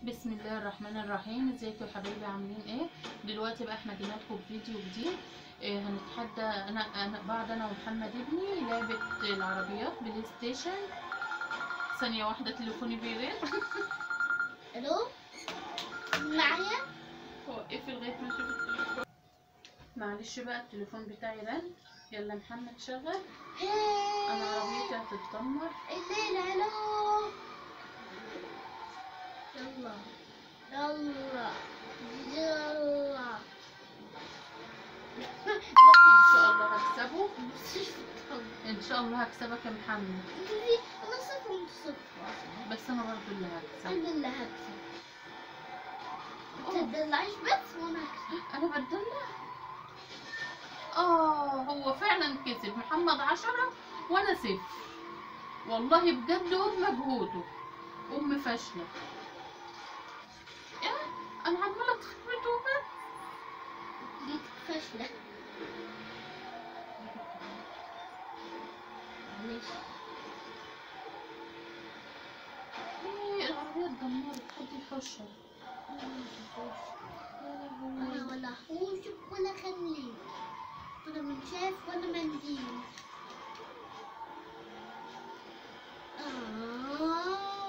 بسم الله الرحمن الرحيم ازيكم يا حبايبي عاملين ايه دلوقتي بقى احنا جينا لكم بفيديو جديد إيه هنتحدى انا انا بعد انا ومحمد ابني لعبه العربيات بلاي ستيشن ثانيه واحده تليفوني بيرن الو معايا وقفي لغايه ما اشوف التليفون معلش بقى التليفون بتاعي رن يلا محمد شغل انا عربيتي هتتدمر الليل الو يلا يلا يلا ان شاء الله هكسبه ان شاء الله هكسبك يا محمد انا صفر وانت صفر بس انا برضو اللي هكسب انا اللي هكسب أوه. تدلعيش بس وانا هكسب انا بتدلع اه هو فعلا كسب محمد عشرة وانا صفر والله بجد وبمجهوده ام فاشله ايه انا عماله تخبطه بس دي فاشلة معلش ايه العربيه اتدمرت حد يحشر انا ولا حوشك ولا خليك ولا منشاف ولا منديل آه.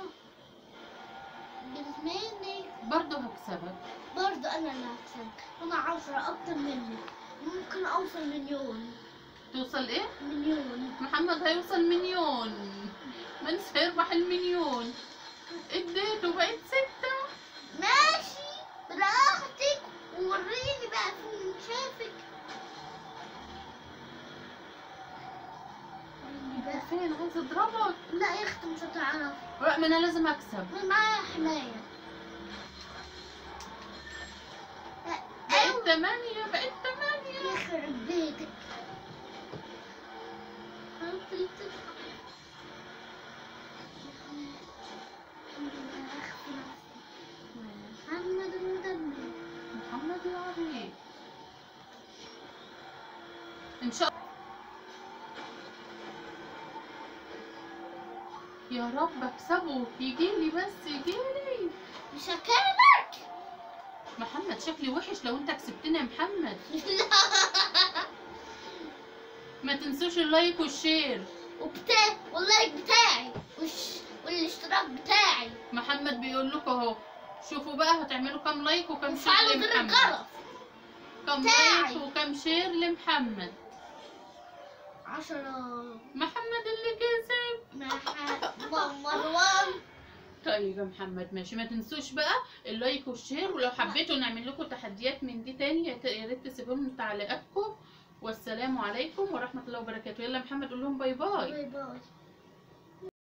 بزمانك برضه هكسبك برضه انا اللي هكسب انا عشرة اكتر منك ممكن اوصل مليون توصل ايه مليون محمد هيوصل مليون من سيربح المليون اديته بقت ستة ماشي براحتك ووريني بقى في منشافك يبقى فين عايز اضربك لا يا اختي مش هتعرف رغم انا لازم اكسب انا معايا حماية بقت تمانية بقت تمانية يخرب بيتك خلطيتك الحمد لله أخفي نفسي محمد المدمر محمد العربي ان شاء يا رب اكسبه يجيلي بس يجيلي مش هكلمك محمد شكلي وحش لو انت كسبتني يا محمد ما تنسوش اللايك والشير وبتاع واللايك بتاعي وش والاشتراك بتاعي محمد بيقول لكم اهو شوفوا بقى هتعملوا كام لايك وكام شير وفعلوا زر لمحمد الجرس كام بتاعي. لايك وكام شير لمحمد عشرة محمد اللي كسب مع مروان طيب يا محمد ماشي ما تنسوش بقى اللايك والشير ولو حبيتوا نعمل لكم تحديات من دي تاني يا ت- يا ريت تسيبوا لنا تعليقاتكم والسلام عليكم ورحمه الله وبركاته يلا يا محمد قول لهم باي باي باي باي